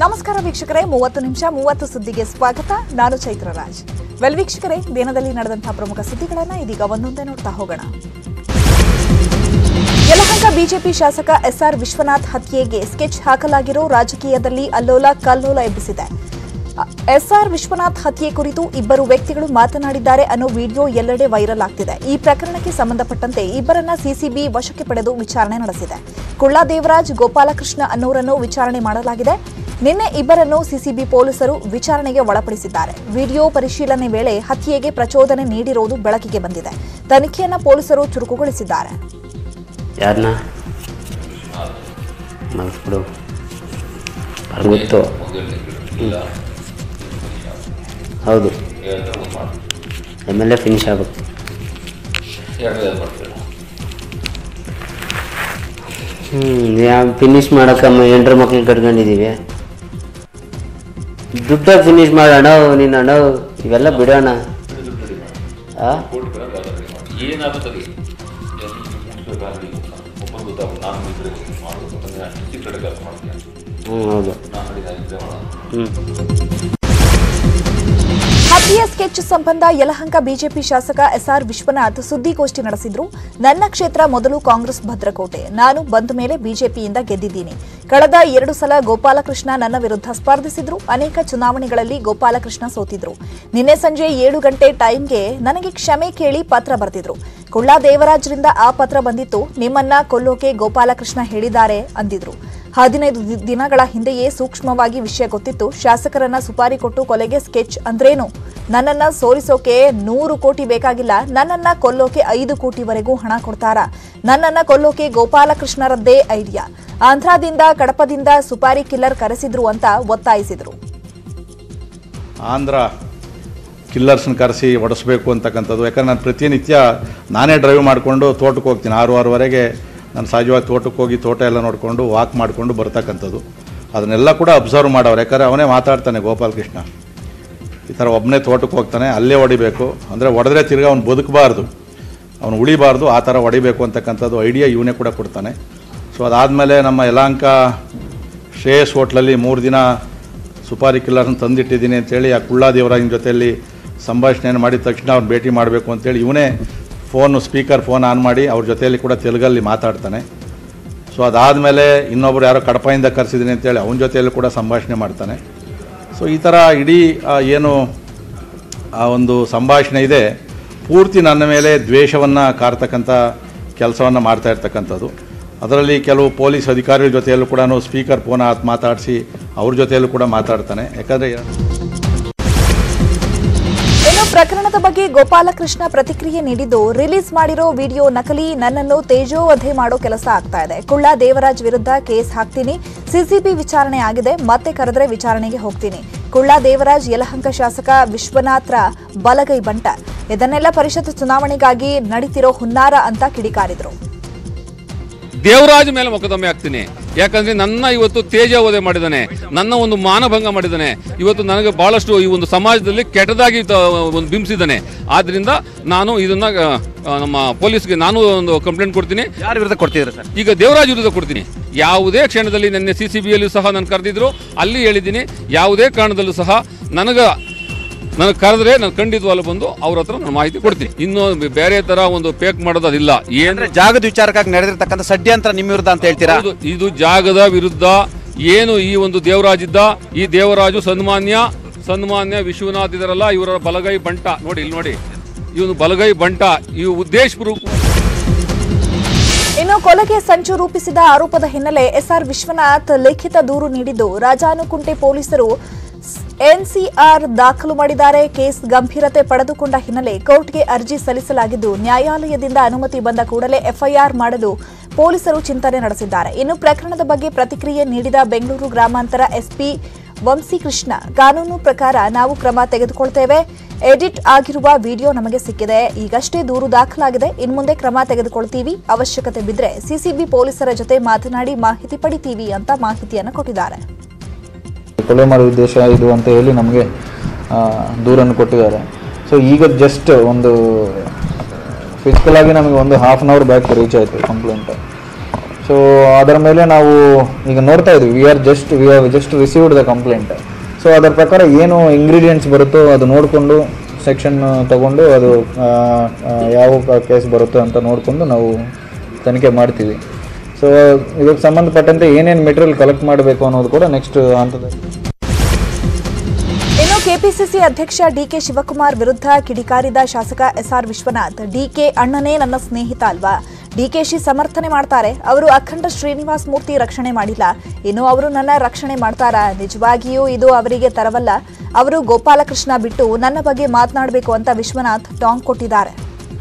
ನಮಸ್ಕಾರ ವೀಕ್ಷಕರೇ ಮೂವತ್ತು ನಿಮಿಷ ಮೂವತ್ತು ಸುದ್ದಿಗೆ ಸ್ವಾಗತ ನಾನು ಚೈತ್ರ ರಾಜ್ ವೆಲ್ ವೀಕ್ಷಕರೇ ದಿನದಲ್ಲಿ ನಡೆದಂತಹ ಪ್ರಮುಖ ಸುದ್ದಿಗಳನ್ನ ಇದೀಗ ಒಂದೊಂದೇ ನೋಡ್ತಾ ಹೋಗೋಣ ಯಲಹಂಕ ಬಿಜೆಪಿ ಶಾಸಕ ಎಸ್ಆರ್ ವಿಶ್ವನಾಥ್ ಹತ್ಯೆಗೆ ಸ್ಕೆಚ್ ಹಾಕಲಾಗಿರೋ ರಾಜಕೀಯದಲ್ಲಿ ಅಲ್ಲೋಲ ಕಲ್ಲೋಲ ಎಬ್ಬಿಸಿದೆ ಎಸ್ಆರ್ ವಿಶ್ವನಾಥ್ ಹತ್ಯೆ ಕುರಿತು ಇಬ್ಬರು ವ್ಯಕ್ತಿಗಳು ಮಾತನಾಡಿದ್ದಾರೆ ಅನ್ನೋ ವಿಡಿಯೋ ಎಲ್ಲೆಡೆ ವೈರಲ್ ಆಗ್ತಿದೆ ಈ ಪ್ರಕರಣಕ್ಕೆ ಸಂಬಂಧಪಟ್ಟಂತೆ ಇಬ್ಬರನ್ನ ಸಿಸಿಬಿ ವಶಕ್ಕೆ ಪಡೆದು ವಿಚಾರಣೆ ನಡೆಸಿದೆ ಕುಳ್ಳ ದೇವರಾಜ್ ಗೋಪಾಲಕೃಷ್ಣ ಅನ್ನೋರನ್ನು ವಿಚಾರಣೆ ಮಾಡಲಾಗಿದೆ ನಿನ್ನೆ ಇಬ್ಬರನ್ನು ಸಿಸಿಬಿ ಪೊಲೀಸರು ವಿಚಾರಣೆಗೆ ಒಳಪಡಿಸಿದ್ದಾರೆ ವಿಡಿಯೋ ಪರಿಶೀಲನೆ ವೇಳೆ ಹತ್ಯೆಗೆ ಪ್ರಚೋದನೆ ನೀಡಿರುವುದು ಬೆಳಕಿಗೆ ಬಂದಿದೆ ತನಿಖೆಯನ್ನ ಪೊಲೀಸರು ಚುರುಕುಗೊಳಿಸಿದ್ದಾರೆ ಯಾರನ್ನ ಮಲ್ಸ್ಬಿಡು ಗೊತ್ತು ಹ್ಮ್. ಹೌದು ಎಮ್ ಎಲ್ ಎ ಫಿನಿಶ್ ಆಗ್ಬೇಕು ಹ್ಞೂ ಯಾವ ಫಿನಿಶ್ ಮಾಡೋಕ್ಕಮ್ಮ ಎಂಟ್ರ ಮಕ್ಳು ಕಟ್ಕೊಂಡಿದ್ದೀವಿ ದುಡ್ಡಾಗಿ ಫಿನಿಶ್ ಮಾಡೋಣ ನೀನು ಅಣ್ಣ ಇವೆಲ್ಲ ಬಿಡೋಣ ಆ ಏನಾದರೂ ಸರಿ ಒಬ್ಬರು ಗೊತ್ತಾಗ ನಾನು ಇದ್ರೆ ಮಾಡೋದು ಅಂದರೆ ಚಿಕ್ಕ ಕಡೆ ಕೆಲಸ ಮಾಡ್ತೀನಿ ಹ್ಞೂ ಹೌದು ನಾನು ಮಾಡಿದ ಇದ್ರೆ ಮಾಡೋದು ಹ್ಞೂ ಹತ್ಯೆಯ ಸ್ಕೆಚ್ ಸಂಬಂಧ ಯಲಹಂಕ ಬಿಜೆಪಿ ಶಾಸಕ ಎಸ್ಆರ್ ವಿಶ್ವನಾಥ್ ಸುದ್ದಿಗೋಷ್ಠಿ ನಡೆಸಿದ್ರು ನನ್ನ ಕ್ಷೇತ್ರ ಮೊದಲು ಕಾಂಗ್ರೆಸ್ ಭದ್ರಕೋಟೆ ನಾನು ಬಂದ ಮೇಲೆ ಬಿಜೆಪಿಯಿಂದ ಗೆದ್ದಿದ್ದೀನಿ ಕಳೆದ ಎರಡು ಸಲ ಗೋಪಾಲಕೃಷ್ಣ ನನ್ನ ವಿರುದ್ಧ ಸ್ಪರ್ಧಿಸಿದ್ರು ಅನೇಕ ಚುನಾವಣೆಗಳಲ್ಲಿ ಗೋಪಾಲಕೃಷ್ಣ ಸೋತಿದ್ರು ನಿನ್ನೆ ಸಂಜೆ ಏಳು ಗಂಟೆ ಟೈಮ್ಗೆ ನನಗೆ ಕ್ಷಮೆ ಕೇಳಿ ಪತ್ರ ಬರೆದಿದ್ರು ಕುಳ್ಳ ದೇವರಾಜ್ರಿಂದ ಆ ಪತ್ರ ಬಂದಿತ್ತು ನಿಮ್ಮನ್ನ ಕೊಲ್ಲೋಕೆ ಗೋಪಾಲಕೃಷ್ಣ ಹೇಳಿದ್ದಾರೆ ಅಂದಿದ್ರು ಹದಿನೈದು ದಿ- ದಿನಗಳ ಹಿಂದೆಯೇ ಸೂಕ್ಷ್ಮವಾಗಿ ವಿಷಯ ಗೊತ್ತಿತ್ತು ಶಾಸಕರನ್ನ ಸುಪಾರಿ ಕೊಟ್ಟು ಕೊಲೆಗೆ ಸ್ಕೆಚ್ ಅಂದ್ರೇನು ನನ್ನನ್ನ ಸೋಲಿಸೋಕೆ ನೂರು ಕೋಟಿ ಬೇಕಾಗಿಲ್ಲ ನನ್ನನ್ನ ಕೊಲ್ಲೋಕೆ ಐದು ಕೋಟಿವರೆಗೂ ಹಣ ಕೊಡ್ತಾರಾ ನನ್ನನ್ನ ಕೊಲ್ಲೋಕೆ ಗೋಪಾಲಕೃಷ್ಣರದ್ದೇ ಐಡಿಯಾ ಆಂಧ್ರದಿಂದ ಕಡಪದಿಂದ ಸುಪಾರಿ ಕಿಲ್ಲರ್ ಕರೆಸಿದ್ರು ಅಂತ ಒತ್ತಾಯಿಸಿದ್ರು ಆಂಧ್ರ ಕಿಲ್ಲರ್ಸ್ನ ಕರೆಸಿ ಹೊಡೆಸ್ಬೇಕು ಅಂತಕ್ಕಂಥದ್ದು ಯಾಕಂದ್ರೆ ನಾನು ಪ್ರತಿನಿತ್ಯ ನಾನೇ ಡ್ರೈವ್ ಮಾಡಿಕೊಂಡು ತೋಟಕ್ಕೆ ಹೋಗ್ತೀನಿ ಆರು ಆರೂವರೆಗೆ ನಾನು ಸಹಜವಾಗಿ ತೋಟಕ್ಕೆ ಹೋಗಿ ತೋಟ ಎಲ್ಲ ನೋಡಿಕೊಂಡು ವಾಕ್ ಮಾಡಿಕೊಂಡು ಬರ್ತಕ್ಕಂಥದ್ದು ಅದನ್ನೆಲ್ಲ ಕೂಡ ಅಬ್ಸರ್ವ್ ಮಾಡೋರು ಯಾಕಂದರೆ ಅವನೇ ಮಾತಾಡ್ತಾನೆ ಗೋಪಾಲಕೃಷ್ಣ ಈ ಥರ ಒಬ್ಬನೇ ತೋಟಕ್ಕೆ ಹೋಗ್ತಾನೆ ಅಲ್ಲೇ ಹೊಡಿಬೇಕು ಅಂದರೆ ಹೊಡೆದ್ರೆ ತಿರ್ಗಿ ಅವ್ನು ಬದುಕಬಾರ್ದು ಅವನು ಉಳಿಬಾರ್ದು ಆ ಥರ ಹೊಡಿಬೇಕು ಅಂತಕ್ಕಂಥದ್ದು ಐಡಿಯಾ ಇವನೇ ಕೂಡ ಕೊಡ್ತಾನೆ ಸೊ ಅದಾದಮೇಲೆ ನಮ್ಮ ಯಲಾಂಕ ಶ್ರೇಯಸ್ ಹೋಟ್ಲಲ್ಲಿ ಮೂರು ದಿನ ಸುಪಾರಿ ಕಿಲ್ಲರ್ನ ತಂದಿಟ್ಟಿದ್ದೀನಿ ಅಂತೇಳಿ ಆ ಕುಳ್ಳಾದೇವರಾಗಿನ ಜೊತೆಯಲ್ಲಿ ಸಂಭಾಷಣೆಯನ್ನು ಮಾಡಿದ ತಕ್ಷಣ ಅವ್ನು ಭೇಟಿ ಮಾಡಬೇಕು ಅಂತೇಳಿ ಇವನೇ ಫೋನು ಸ್ಪೀಕರ್ ಫೋನ್ ಆನ್ ಮಾಡಿ ಅವ್ರ ಜೊತೆಯಲ್ಲಿ ಕೂಡ ತೆಲುಗಲ್ಲಿ ಮಾತಾಡ್ತಾನೆ ಸೊ ಅದಾದಮೇಲೆ ಇನ್ನೊಬ್ರು ಯಾರೋ ಕಡಪದಿಂದ ಕರೆಸಿದ್ದೀನಿ ಅಂತೇಳಿ ಅವನ ಜೊತೆಯಲ್ಲೂ ಕೂಡ ಸಂಭಾಷಣೆ ಮಾಡ್ತಾನೆ ಸೊ ಈ ಥರ ಇಡೀ ಆ, ಏನು ಆ ಒಂದು ಸಂಭಾಷಣೆ ಇದೆ ಪೂರ್ತಿ ನನ್ನ ಮೇಲೆ ದ್ವೇಷವನ್ನು ಕಾರ್ತಕ್ಕಂಥ ಕೆಲಸವನ್ನು ಮಾಡ್ತಾ ಇರ್ತಕ್ಕಂಥದ್ದು ಅದರಲ್ಲಿ ಕೆಲವು ಪೊಲೀಸ್ ಅಧಿಕಾರಿಗಳ ಜೊತೆಯಲ್ಲೂ ಕೂಡ ಸ್ಪೀಕರ್ ಫೋನ್ ಮಾತಾಡಿಸಿ ಅವ್ರ ಜೊತೆಯಲ್ಲೂ ಕೂಡ ಮಾತಾಡ್ತಾನೆ ಯಾಕಂದರೆ ಇನ್ನು ಪ್ರಕರಣದ ಬಗ್ಗೆ ಗೋಪಾಲಕೃಷ್ಣ ಪ್ರತಿಕ್ರಿಯೆ ನೀಡಿದ್ದು ರಿಲೀಸ್ ಮಾಡಿರೋ ವಿಡಿಯೋ ನಕಲಿ ನನ್ನನ್ನು ತೇಜೋವಧೆ ಮಾಡೋ ಕೆಲಸ ಆಗ್ತಾ ಇದೆ ಕುಳ್ಳ ದೇವರಾಜ್ ವಿರುದ್ಧ ಕೇಸ್ ಹಾಕ್ತೀನಿ ಸಿಸಿಬಿ ವಿಚಾರಣೆ ಆಗಿದೆ ಮತ್ತೆ ಕರೆದ್ರೆ ವಿಚಾರಣೆಗೆ ಹೋಗ್ತೀನಿ ಕುಳ್ಳ ದೇವರಾಜ್ ಯಲಹಂಕ ಶಾಸಕ ವಿಶ್ವನಾಥ್ರ ಬಲಗೈ ಬಂಟ ಇದನ್ನೆಲ್ಲ ಪರಿಷತ್ ಚುನಾವಣೆಗಾಗಿ ನಡೀತಿರೋ ಹುನ್ನಾರ ಅಂತ ಕಿಡಿಕಾರಿದ್ರು ದೇವರಾಜ್ ಮೇಲೆ ಮೊಕದ್ದಮೆ ಆಗ್ತೀನಿ ಯಾಕಂದ್ರೆ ನನ್ನ ಇವತ್ತು ತೇಜಾವಧೆ ಮಾಡಿದ್ದಾನೆ ನನ್ನ ಒಂದು ಮಾನಭಂಗ ಮಾಡಿದ್ದಾನೆ ಇವತ್ತು ನನಗೆ ಬಹಳಷ್ಟು ಈ ಒಂದು ಸಮಾಜದಲ್ಲಿ ಕೆಟ್ಟದಾಗಿ ತ- ಒಂದು ಬಿಂಬಿಸಿದ್ದಾನೆ ಆದ್ರಿಂದ ನಾನು ಇದನ್ನ ಆ, ಆ, ನಮ್ಮ ಪೊಲೀಸ್ಗೆ ನಾನು ಒಂದು ಕಂಪ್ಲೇಂಟ್ ಕೊಡ್ತೀನಿ ಯಾರ ವಿರುದ್ಧ ಕೊಡ್ತಿದ್ರು ಸರ್ ಈಗ ದೇವರಾಜ್ ವಿರುದ್ಧ ಕೊಡ್ತೀನಿ ಯಾವುದೇ ಕ್ಷಣದಲ್ಲಿ ನಿನ್ನೆ ಸಿ ಸಿ ಬಿಯಲ್ಲೂ ಸಹ ನಾನು ಕರೆದಿದ್ರು ಅಲ್ಲಿ ಹೇಳಿದ್ದೀನಿ ಯಾವುದೇ ಕಾರಣದಲ್ಲೂ ಸಹ ನನಗ ನನಗೆ ಕರೆದ್ರೆ ನಾನು ಖಂಡಿತವಾಗ್ಲೂ ಬಂದು ಅವ್ರ ಹತ್ರ ನಾನು ಮಾಹಿತಿ ಕೊಡ್ತೀನಿ ಇನ್ನು ಬೇರೆ ತರ ಒಂದು ಪೇಕ್ ಮಾಡೋದು ಅದಿಲ್ಲ ಏನ್ ಅಂದ್ರೆ ಜಾಗದ ವಿಚಾರಕ್ಕಾಗಿ ನಡೆದಿರ್ತಕ್ಕಂಥ ಷಡ್ಯಂತ್ರ ನಿಮ್ಮ ವಿರುದ್ಧ ಅಂತ ಹೇಳ್ತೀರಾ ಹೌದು, ಇದು ಜಾಗದ ವಿರುದ್ಧ ಏನು ಈ ಒಂದು ದೇವರಾಜ್ ಇದ್ದ ಈ ದೇವರಾಜು ಸನ್ಮಾನ್ಯ ಸನ್ಮಾನ್ಯ ವಿಶ್ವನಾಥ್ ಇದರಲ್ಲ ಇವರ ಬಲಗೈ ಬಂಟ ನೋಡಿ ಇಲ್ಲಿ ನೋಡಿ ಇವನು ಬಲಗೈ ಬಂಟ ಈ ಉದ್ದೇಶಪೂರ್ವಕ ಇನ್ನು ಕೊಲೆಗೆ ಸಂಚು ರೂಪಿಸಿದ ಆರೋಪದ ಹಿನ್ನೆಲೆ ಎಸ್ಆರ್ ವಿಶ್ವನಾಥ್ ಲಿಖಿತ ದೂರು ನೀಡಿದ್ದು ರಾಜಾನುಕುಂಟೆ ಪೊಲೀಸರು ಎನ್ಸಿಆರ್ ದಾಖಲು ಮಾಡಿದ್ದಾರೆ ಕೇಸ್ ಗಂಭೀರತೆ ಪಡೆದುಕೊಂಡ ಹಿನ್ನೆಲೆ ಕೋರ್ಟ್ಗೆ ಅರ್ಜಿ ಸಲ್ಲಿಸಲಾಗಿದ್ದು ನ್ಯಾಯಾಲಯದಿಂದ ಅನುಮತಿ ಬಂದ ಕೂಡಲೇ ಎಫ್ಐಆರ್ ಮಾಡಲು ಪೊಲೀಸರು ಚಿಂತನೆ ನಡೆಸಿದ್ದಾರೆ ಇನ್ನು ಪ್ರಕರಣದ ಬಗ್ಗೆ ಪ್ರತಿಕ್ರಿಯೆ ನೀಡಿದ ಬೆಂಗಳೂರು ಗ್ರಾಮಾಂತರ ಎಸ್ಪಿ ವಂಶೀಕೃಷ್ಣ ಕಾನೂನು ಪ್ರಕಾರ ನಾವು ಕ್ರಮ ತೆಗೆದುಕೊಳ್ತೇವೆ ಎಡಿಟ್ ಆಗಿರುವ ವಿಡಿಯೋ ನಮಗೆ ಸಿಕ್ಕಿದೆ ಈಗಷ್ಟೇ ದೂರು ದಾಖಲಾಗಿದೆ ಇನ್ಮುಂದೆ ಕ್ರಮ ತೆಗೆದುಕೊಳ್ತೀವಿ ಅವಶ್ಯಕತೆ ಬಿದ್ದರೆ ಸಿಸಿಬಿ ಪೊಲೀಸರ ಜೊತೆ ಮಾತನಾಡಿ ಮಾಹಿತಿ ಪಡಿತೀವಿ ಅಂತ ಮಾಹಿತಿಯನ್ನು ಕೊಟ್ಟಿದ್ದಾರೆ ಕೊಲೆ ಮಾಡೋ ಉದ್ದೇಶ ಇದು ಅಂತ ಹೇಳಿ ನಮಗೆ ದೂರನ್ನು ಕೊಟ್ಟಿದ್ದಾರೆ ಸೊ ಈಗ ಜಸ್ಟ್ ಒಂದು ಫಿಸಿಕಲ್ ಆಗಿ ನಮಗೆ ಒಂದು half an hour back reach ಆಯಿತು ಕಂಪ್ಲೇಂಟ್ ಸೊ ಸೊ ಅದರ ಮೇಲೆ ನಾವು ಈಗ ನೋಡ್ತಾ ಇದ್ವಿ we are just we are just received the complaint so ಅದರ ಪ್ರಕಾರ ಏನು ಇಂಗ್ರೀಡಿಯೆಂಟ್ಸ್ ಬರುತ್ತೋ ಅದು ನೋಡಿಕೊಂಡು ಸೆಕ್ಷನ್ ತಗೊಂಡು ಅದು ಆ, ಆ, ಯಾವ ಕೇಸ್ ಬರುತ್ತೋ ಅಂತ ನೋಡಿಕೊಂಡು ನಾವು ತನಿಖೆ ಮಾಡ್ತೀವಿ ಸೊ ಇದಕ್ಕೆ ಸಂಬಂಧಪಟ್ಟಂತೆ ಏನೇನು ಮೆಟೀರಿಯಲ್ ಕಲೆಕ್ಟ್ ಮಾಡಬೇಕು ಅನ್ನೋದು ಕೂಡ ನೆಕ್ಸ್ಟ್ ಹಂತದಲ್ಲಿ ಇನ್ನು ಕೆಪಿಸಿಸಿ ಅಧ್ಯಕ್ಷ ಡಿಕೆ ಶಿವಕುಮಾರ್ ವಿರುದ್ಧ ಕಿಡಿಕಾರಿದ ಶಾಸಕ ಎಸ್ಆರ್ ವಿಶ್ವನಾಥ್ ಡಿಕೆ ಅಣ್ಣನೇ ನನ್ನ ಸ್ನೇಹಿತ ಅಲ್ವಾ ಡಿಕೆಶಿ ಸಮರ್ಥನೆ ಮಾಡ್ತಾರೆ ಅವರು ಅಖಂಡ ಶ್ರೀನಿವಾಸ್ ಮೂರ್ತಿ ರಕ್ಷಣೆ ಮಾಡಿಲ್ಲ ಇನ್ನು ಅವರು ನನ್ನ ರಕ್ಷಣೆ ಮಾಡ್ತಾರಾ ನಿಜವಾಗಿಯೂ ಇದು ಅವರಿಗೆ ತರವಲ್ಲ ಅವರು ಗೋಪಾಲಕೃಷ್ಣ ಬಿಟ್ಟು ನನ್ನ ಬಗ್ಗೆ ಮಾತನಾಡಬೇಕು ಅಂತ ವಿಶ್ವನಾಥ್ ಟಾಂಗ್ ಕೊಟ್ಟಿದ್ದಾರೆ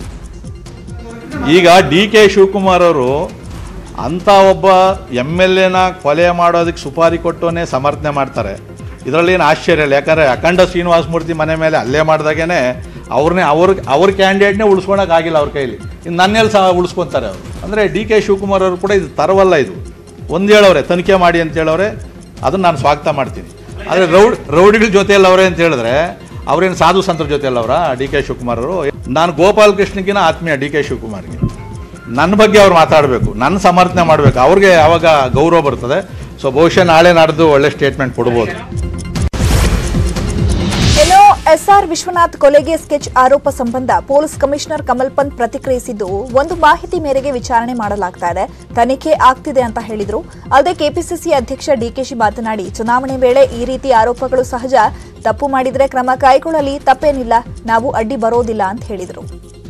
ಈಗ ಡಿ ಕೆ ಶಿವಕುಮಾರ್ ಅವರು ಅಂಥ ಒಬ್ಬ ಎಮ್ ಎಲ್ ಎನ ಕೊಲೆ ಮಾಡೋದಕ್ಕೆ ಸುಪಾರಿ ಕೊಟ್ಟವನೇ ಸಮರ್ಥನೆ ಮಾಡ್ತಾರೆ ಇದರಲ್ಲಿ ಏನು ಆಶ್ಚರ್ಯ ಇಲ್ಲ ಯಾಕಂದರೆ ಅಖಂಡ ಶ್ರೀನಿವಾಸ ಮೂರ್ತಿ ಮನೆ ಮೇಲೆ ಹಲ್ಲೆ ಮಾಡಿದಾಗೇ ಅವ್ರನ್ನೇ ಅವ್ರ ಅವ್ರ ಕ್ಯಾಂಡಿಡೇಟ್ನೇ ಉಳಿಸ್ಕೊಳಕ್ಕಾಗಿಲ್ಲ ಅವ್ರ ಕೈಲಿ ಇನ್ನು ನನ್ನೆಲ್ಲಿ ಸಹ ಉಳಿಸ್ಕೊತಾರೆ ಅವರು ಅಂದರೆ ಡಿ ಕೆ ಶಿವಕುಮಾರ್ ಅವರು ಕೂಡ ಇದು ತರವಲ್ಲ ಇದು ಒಂದು ಹೇಳವ್ರೆ ತನಿಖೆ ಮಾಡಿ ಅಂತ ಹೇಳವ್ರೆ ಅದನ್ನು ನಾನು ಸ್ವಾಗತ ಮಾಡ್ತೀನಿ ಆದರೆ ರೌಡ್ ರೌಡಿಗಳ ಜೊತೆಯಲ್ಲಿ ಅವರೇ ಅಂತ ಹೇಳಿದ್ರೆ ಅವ್ರೇನು ಸಾಧು ಸಂತರ ಜೊತೆಯಲ್ಲಿ ಅವರ ಡಿ ಕೆ ಶಿವಕುಮಾರ್ ಅವರು ನಾನು ಗೋಪಾಲ್ ಕೃಷ್ಣಗಿನ ಆತ್ಮೀಯ ಡಿ ಕೆ ಶಿವಕುಮಾರ್ಗೆ ನನ್ನ ಬಗ್ಗೆ ಅವ್ರು ಮಾತಾಡಬೇಕು ನನ್ನ ಸಮರ್ಥನೆ ಮಾಡಬೇಕು ಅವ್ರಿಗೆ ಯಾವಾಗ ಗೌರವ ಬರ್ತದೆ ಸೊ ಬಹುಶಃ ನಾಳೆ ನಾಡ್ದು ಒಳ್ಳೆ ಸ್ಟೇಟ್ಮೆಂಟ್ ಕೊಡ್ಬೋದು ಇನ್ನು ಎಸ್ಆರ್ ವಿಶ್ವನಾಥ್ ಕೊಲೆಗೆ ಸ್ಕೆಚ್ ಆರೋಪ ಸಂಬಂಧ ಪೊಲೀಸ್ ಕಮಿಷನರ್ ಕಮಲ್ ಪಂತ್ ಪ್ರತಿಕ್ರಿಯಿಸಿದ್ದು ಒಂದು ಮಾಹಿತಿ ಮೇರೆಗೆ ವಿಚಾರಣೆ ಮಾಡಲಾಗ್ತಾ ಇದೆ ತನಿಖೆ ಆಗ್ತಿದೆ ಅಂತ ಹೇಳಿದ್ರು ಅಲ್ಲದೆ ಕೆಪಿಸಿಸಿ ಅಧ್ಯಕ್ಷ ಡಿಕೆಶಿ ಮಾತನಾಡಿ ಚುನಾವಣೆ ವೇಳೆ ಈ ರೀತಿ ಆರೋಪಗಳು ಸಹಜ ತಪ್ಪು ಮಾಡಿದ್ರೆ ಕ್ರಮ ಕೈಗೊಳ್ಳಲಿ ತಪ್ಪೇನಿಲ್ಲ ನಾವು ಅಡ್ಡಿ ಬರೋದಿಲ್ಲ ಅಂತ ಹೇಳಿದರು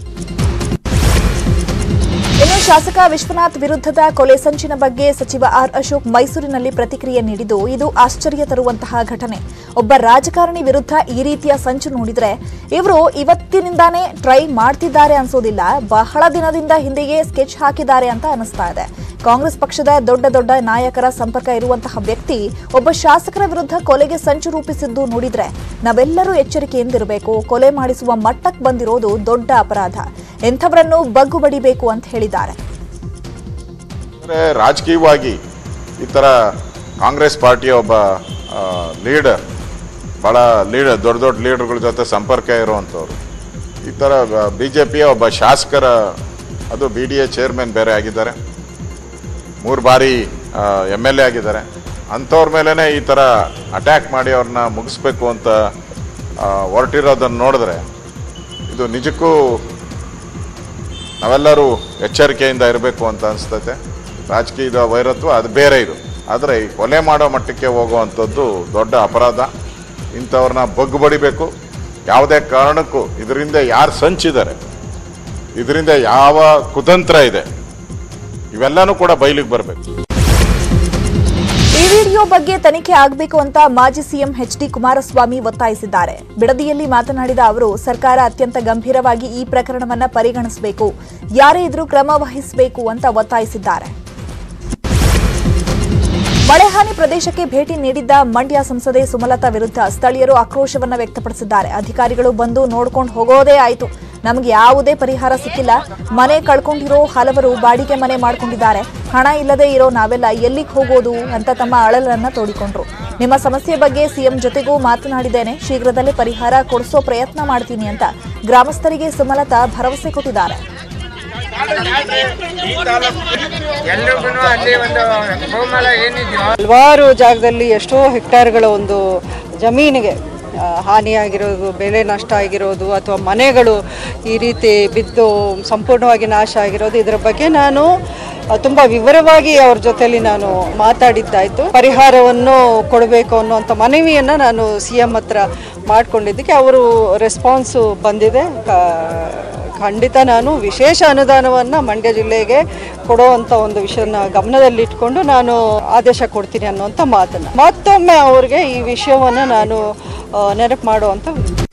ಇನ್ನು ಶಾಸಕ ವಿಶ್ವನಾಥ್ ವಿರುದ್ಧದ ಕೊಲೆ ಸಂಚಿನ ಬಗ್ಗೆ ಸಚಿವ ಆರ್ ಅಶೋಕ್ ಮೈಸೂರಿನಲ್ಲಿ ಪ್ರತಿಕ್ರಿಯೆ ನೀಡಿದ್ದು ಇದು ಆಶ್ಚರ್ಯ ತರುವಂತಹ ಘಟನೆ ಒಬ್ಬ ರಾಜಕಾರಣಿ ವಿರುದ್ಧ ಈ ರೀತಿಯ ಸಂಚು ನೋಡಿದ್ರೆ ಇವರು ಇವತ್ತಿನಿಂದಾನೇ ಟ್ರೈ ಮಾಡ್ತಿದ್ದಾರೆ ಅನ್ಸೋದಿಲ್ಲ ಬಹಳ ದಿನದಿಂದ ಹಿಂದೆಯೇ ಸ್ಕೆಚ್ ಹಾಕಿದ್ದಾರೆ ಅಂತ ಅನಿಸ್ತಾ ಇದೆ ಕಾಂಗ್ರೆಸ್ ಪಕ್ಷದ ದೊಡ್ಡ ದೊಡ್ಡ ನಾಯಕರ ಸಂಪರ್ಕ ಇರುವಂತಹ ವ್ಯಕ್ತಿ ಒಬ್ಬ ಶಾಸಕರ ವಿರುದ್ಧ ಕೊಲೆಗೆ ಸಂಚು ರೂಪಿಸಿದ್ದು ನೋಡಿದ್ರೆ ನಾವೆಲ್ಲರೂ ಎಚ್ಚರಿಕೆಯಿಂದಿರಬೇಕು ಕೊಲೆ ಮಾಡಿಸುವ ಮಟ್ಟಕ್ಕೆ ಬಂದಿರೋದು ದೊಡ್ಡ ಅಪರಾಧ ಎಂಥವರನ್ನು ಬಗ್ಗು ಬಡಿಬೇಕು ಅಂತ ಹೇಳಿದ್ದಾರೆ ಅಂದರೆ ರಾಜಕೀಯವಾಗಿ ಈ ಥರ ಕಾಂಗ್ರೆಸ್ ಪಾರ್ಟಿಯ ಒಬ್ಬ ಲೀಡರ್ ಭಾಳ ಲೀಡರ್ ದೊಡ್ಡ ದೊಡ್ಡ ಲೀಡರ್ಗಳ ಜೊತೆ ಸಂಪರ್ಕ ಇರುವಂಥವ್ರು ಈ ಥರ ಬಿ ಜೆ ಪಿಯ ಒಬ್ಬ ಶಾಸಕರ ಅದು ಬಿ ಡಿ ಎ ಚೇರ್ಮನ್ ಬೇರೆ ಆಗಿದ್ದಾರೆ ಮೂರು ಬಾರಿ ಎಮ್ ಎಲ್ ಎ ಆಗಿದ್ದಾರೆ ಅಂಥವ್ರ ಮೇಲೇ ಈ ಥರ ಅಟ್ಯಾಕ್ ಮಾಡಿ ಅವ್ರನ್ನ ಮುಗಿಸ್ಬೇಕು ಅಂತ ಆ, ಹೊರಟಿರೋದನ್ನು ನೋಡಿದ್ರೆ ಇದು ನಿಜಕ್ಕೂ ನಾವೆಲ್ಲರೂ ಎಚ್ಚರಿಕೆಯಿಂದ ಇರಬೇಕು ಅಂತ ಅನಿಸ್ತೈತೆ ರಾಜಕೀಯದ ವೈರತ್ವ ಅದು ಬೇರೆ ಇದು ಆದರೆ ಈ ಕೊಲೆ ಮಾಡೋ ಮಟ್ಟಕ್ಕೆ ಹೋಗುವಂಥದ್ದು ದೊಡ್ಡ ಅಪರಾಧ ಇಂಥವ್ರನ್ನ ಬಗ್ಗು ಬಡಿಬೇಕು ಯಾವುದೇ ಕಾರಣಕ್ಕೂ ಇದರಿಂದ ಯಾರು ಸಂಚಿದ್ದಾರೆ ಇದರಿಂದ ಯಾವ ಕುತಂತ್ರ ಇದೆ ಇವೆಲ್ಲನೂ ಕೂಡ ಬಯಲಿಗೆ ಬರಬೇಕು ಈ ವಿಡಿಯೋ ಬಗ್ಗೆ ತನಿಖೆ ಆಗಬೇಕು ಅಂತ ಮಾಜಿ ಸಿಎಂ ಎಚ್ ಡಿ ಕುಮಾರಸ್ವಾಮಿ ಒತ್ತಾಯಿಸಿದ್ದಾರೆ ಬಿಡದಿಯಲ್ಲಿ ಮಾತನಾಡಿದ ಅವರು ಸರ್ಕಾರ ಅತ್ಯಂತ ಗಂಭೀರವಾಗಿ ಈ ಪ್ರಕರಣವನ್ನ ಪರಿಗಣಿಸಬೇಕು ಯಾರೇ ಇದ್ರೂ ಕ್ರಮ ವಹಿಸಬೇಕು ಅಂತ ಒತ್ತಾಯಿಸಿದ್ದಾರೆ ಮಳೆಹಾನಿ ಪ್ರದೇಶಕ್ಕೆ ಭೇಟಿ ನೀಡಿದ್ದ ಮಂಡ್ಯ ಸಂಸದೆ ಸುಮಲತಾ ವಿರುದ್ಧ ಸ್ಥಳೀಯರು ಆಕ್ರೋಶವನ್ನ ವ್ಯಕ್ತಪಡಿಸಿದ್ದಾರೆ ಅಧಿಕಾರಿಗಳು ಬಂದು ನೋಡ್ಕೊಂಡು ಹೋಗೋದೇ ಆಯ್ತು ನಮಗೆ ಯಾವುದೇ ಪರಿಹಾರ ಸಿಕ್ಕಿಲ್ಲ ಮನೆ ಕಳ್ಕೊಂಡಿರೋ ಹಲವರು ಬಾಡಿಗೆ ಮನೆ ಮಾಡ್ಕೊಂಡಿದ್ದಾರೆ ಹಣ ಇಲ್ಲದೆ ಇರೋ ನಾವೆಲ್ಲ ಎಲ್ಲಿಗೆ ಹೋಗೋದು ಅಂತ ತಮ್ಮ ಅಳಲನ್ನ ತೋಡಿಕೊಂಡ್ರು ನಿಮ್ಮ ಸಮಸ್ಯೆ ಬಗ್ಗೆ ಸಿಎಂ ಜೊತೆಗೂ ಮಾತನಾಡಿದ್ದೇನೆ ಶೀಘ್ರದಲ್ಲೇ ಪರಿಹಾರ ಕೊಡಿಸೋ ಪ್ರಯತ್ನ ಮಾಡ್ತೀನಿ ಅಂತ ಗ್ರಾಮಸ್ಥರಿಗೆ ಸುಮಲತಾ ಭರವಸೆ ಕೊಟ್ಟಿದ್ದಾರೆ ಎಲ್ರಿಗೂ ಅಲ್ಲಿ ಒಂದು ಗೋಮಾಲ ಏನಿದೆಯೋ ಹಲವಾರು ಜಾಗದಲ್ಲಿ ಎಷ್ಟೋ ಹೆಕ್ಟೇರ್ಗಳ ಒಂದು ಜಮೀನಿಗೆ ಆ, ಹಾನಿಯಾಗಿರೋದು ಬೆಳೆ ನಷ್ಟ ಆಗಿರೋದು ಅಥವಾ ಮನೆಗಳು ಈ ರೀತಿ ಬಿದ್ದು ಸಂಪೂರ್ಣವಾಗಿ ನಾಶ ಆಗಿರೋದು ಇದರ ಬಗ್ಗೆ ನಾನು ಆ, ತುಂಬ ವಿವರವಾಗಿ ಅವ್ರ ಜೊತೆಲಿ ನಾನು ಮಾತಾಡಿದ್ದಾಯಿತು ಪರಿಹಾರವನ್ನು ಕೊಡಬೇಕು ಅನ್ನುವಂಥ ಮನವಿಯನ್ನು ನಾನು ಸಿ ಎಂ ಹತ್ರ ಮಾಡ್ಕೊಂಡಿದ್ದಕ್ಕೆ ಅವರು ರೆಸ್ಪಾನ್ಸು ಬಂದಿದೆ ಕ- ಖಂಡಿತ ನಾನು ವಿಶೇಷ ಅನುದಾನವನ್ನು ಮಂಡ್ಯ ಜಿಲ್ಲೆಗೆ ಕೊಡುವಂಥ ಒಂದು ವಿಷಯನ ಗಮನದಲ್ಲಿಟ್ಕೊಂಡು ನಾನು ಆದೇಶ ಕೊಡ್ತೀನಿ ಅನ್ನುವಂಥ ಮಾತನ್ನು ಮತ್ತೊಮ್ಮೆ ಅವ್ರಿಗೆ ಈ ವಿಷಯವನ್ನು ನಾನು ಆ, ನೆನಪು ಮಾಡುವಂಥ